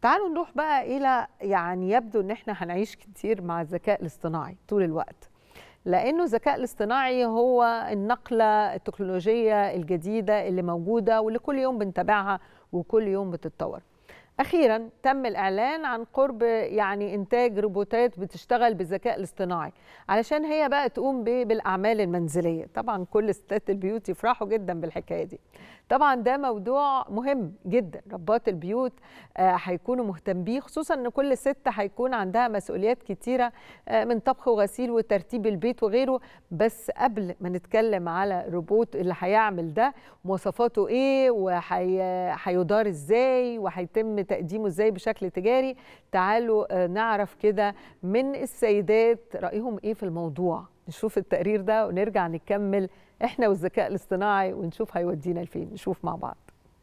تعالوا نروح بقى الى يعني يبدو ان احنا هنعيش كتير مع الذكاء الاصطناعي طول الوقت لانه الذكاء الاصطناعي هو النقله التكنولوجيه الجديده اللي موجوده واللي كل يوم بنتابعها وكل يوم بتتطور اخيرا تم الاعلان عن قرب يعني انتاج روبوتات بتشتغل بالذكاء الاصطناعي علشان هي بقى تقوم بالاعمال المنزليه طبعا كل ستات البيوت يفرحوا جدا بالحكايه دي طبعا ده موضوع مهم جدا ربات البيوت هيكونوا آه مهتم بيه خصوصا ان كل ست هيكون عندها مسؤوليات كتيره آه من طبخ وغسيل وترتيب البيت وغيره بس قبل ما نتكلم على الروبوت اللي هيعمل ده مواصفاته ايه وهيدار ازاي وهيتم تقديمه ازاي بشكل تجاري تعالوا آه نعرف كده من السيدات رايهم ايه في الموضوع نشوف التقرير ده ونرجع نكمل احنا والذكاء الاصطناعي ونشوف هيودينا لفين نشوف مع بعض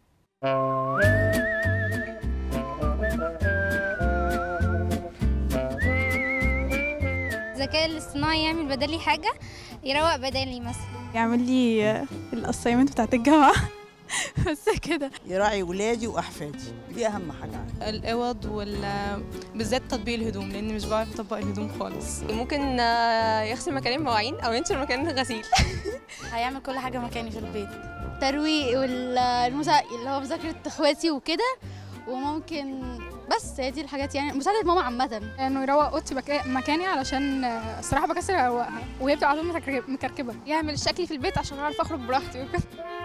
الذكاء الاصطناعي يعمل بدالي حاجه يروق بدالي مثلا يعمل لي الاسايمنت بتاعت الجامعه بس كده يراعي ولادي واحفادي دي اهم حاجه الاوض وال بالذات تطبيق الهدوم لان مش بعرف اطبق الهدوم خالص ممكن يغسل مكان المواعين او ينشر مكان الغسيل هيعمل كل حاجه مكاني في البيت ترويق والمسا... اللي هو مذاكره اخواتي وكده وممكن بس هي دي الحاجات يعني مساعدة ماما عامة انه يروق اوضتي بك... مكاني علشان الصراحة بكسر اروقها وهي بتبقى على طول مكركبة يعمل شكلي في البيت عشان اعرف اخرج براحتي وكده